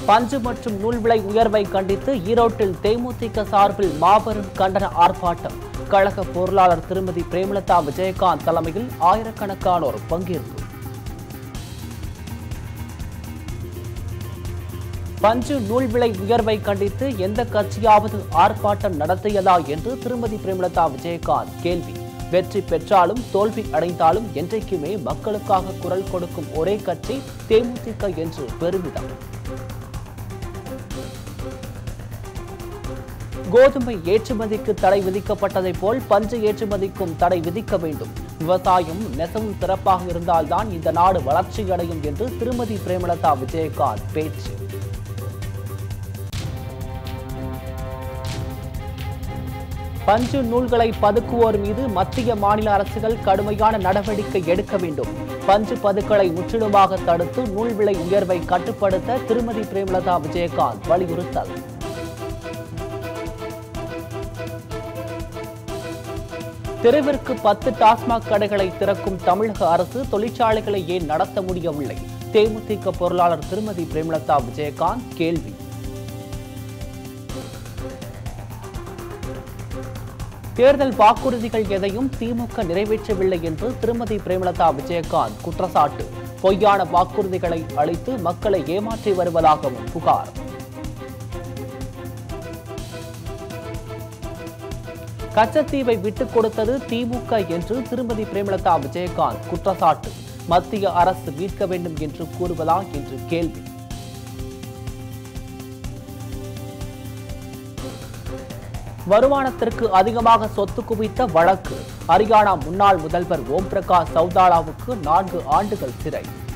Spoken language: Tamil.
பஞ்சு மற்றும் நூல் விலை உயர்வை கண்டித்து ஈரோட்டில் தேமுதிக சார்பில் மாபெரும் கண்டன ஆர்ப்பாட்டம் கழக பொருளாளர் திருமதி பிரேமலதா விஜயகாந்த் தலைமையில் ஆயிரக்கணக்கானோர் பங்கேற்பு பஞ்சு நூல் விலை உயர்வை கண்டித்து எந்த கட்சியாவது ஆர்ப்பாட்டம் நடத்தியதா என்று திருமதி பிரேமலதா விஜயகாந்த் கேள்வி வெற்றி பெற்றாலும் தோல்வி அடைந்தாலும் என்றைக்குமே மக்களுக்காக குரல் கொடுக்கும் ஒரே கட்சி தேமுதிக என்று பெருமிதம் கோதுமை ஏற்றுமதிக்கு தடை விதிக்கப்பட்டதைப் போல் பஞ்சு ஏற்றுமதிக்கும் தடை விதிக்க வேண்டும் விவசாயம் நெசவும் சிறப்பாக இருந்தால்தான் இந்த நாடு வளர்ச்சியடையும் என்று திருமதி பிரேமலதா விஜயகாந்த் பேச்சு பஞ்சு நூல்களை பதுக்குவோர் மீது மத்திய மாநில அரசுகள் கடுமையான நடவடிக்கை எடுக்க வேண்டும் பஞ்சு பதுக்களை முற்றிலுமாக தடுத்து நூல் விலை உயர்வை கட்டுப்படுத்த திருமதி பிரேமலதா விஜயகாந்த் வலியுறுத்தல் தெருவிற்கு பத்து டாஸ்மாக் கடைகளை திறக்கும் தமிழக அரசு தொழிற்சாலைகளை ஏன் நடத்த முடியவில்லை தேமுதிக பொருளாளர் திருமதி பிரேமலதா விஜயகாந்த் கேள்வி தேர்தல் வாக்குறுதிகள் எதையும் திமுக நிறைவேற்றவில்லை என்று திருமதி பிரேமலதா விஜயகாந்த் குற்றச்சாட்டு பொய்யான வாக்குறுதிகளை அளித்து மக்களை ஏமாற்றி வருவதாகவும் புகார் கச்சத்தீவை விட்டுக் கொடுத்தது திமுக என்று திருமதி பிரேமலதா விஜயகாந்த் குற்றச்சாட்டு மத்திய அரசு மீட்க வேண்டும் என்று கூறுவதா என்று கேள்வி வருமானத்திற்கு அதிகமாக சொத்து குவித்த வழக்கு ஹரியானா முன்னாள் முதல்வர் ஓம் பிரகாஷ் சௌதாலாவுக்கு நான்கு ஆண்டுகள் சிறை